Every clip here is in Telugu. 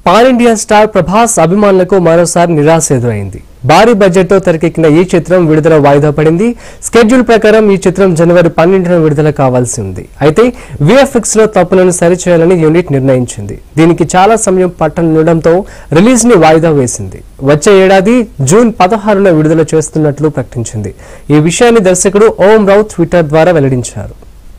పాన్ ఇండియా స్టార్ ప్రభాస్ అభిమానులకు మరోసారి నిరాశ ఎదురైంది భారీ బడ్జెట్తో తెరకెక్కిన ఈ చిత్రం విడుదల వాయిదా పడింది స్కెడ్యూల్ ప్రకారం ఈ చిత్రం జనవరి పన్నెండున విడుదల కావాల్సి ఉంది అయితే విఎఫ్ఎక్స్ లో తప్పులను సరిచేయాలని యూనిట్ నిర్ణయించింది దీనికి చాలా సమయం పట్టనుండటంతో రిలీజ్ ని వాయిదా వేసింది వచ్చే ఏడాది జూన్ పదహారున విడుదల చేస్తున్నట్లు ప్రకటించింది ఈ విషయాన్ని దర్శకుడు ఓం రావు ట్విట్టర్ ద్వారా వెల్లడించారు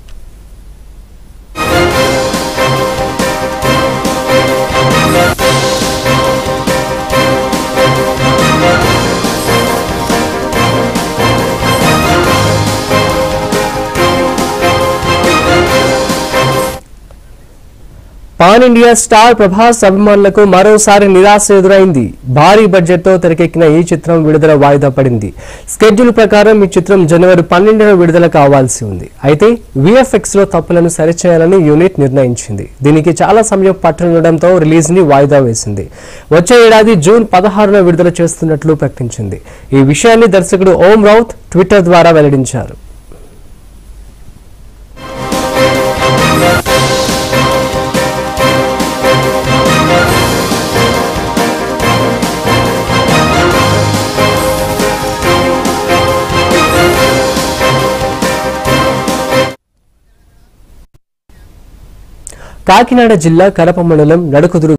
పాన్ ఇండియా స్టార్ ప్రభాస్ అభిమానులకు మరోసారి నిరాశ ఎదురైంది భారీ బడ్జెట్తో తెరకెక్కిన ఈ చిత్రం విడుదల వాయిదా పడింది స్కెడ్యూల్ ప్రకారం ఈ చిత్రం జనవరి పన్నెండున విడుదల కావాల్సి ఉంది అయితే విఎఫ్ఎక్స్ లో తప్పులను సరిచేయాలని యూనిట్ నిర్ణయించింది దీనికి చాలా సమయం పట్టనుండటంతో రిలీజ్ ని వాయిదా వేసింది వచ్చే ఏడాది జూన్ పదహారున విడుదల చేస్తున్నట్లు ప్రకటించింది ఈ విషయాన్ని దర్శకుడు ఓం రౌత్ ట్విట్టర్ ద్వారా వెల్లడించారు కాకినాడ జిల్లా కడప మండలం నడుకుదురు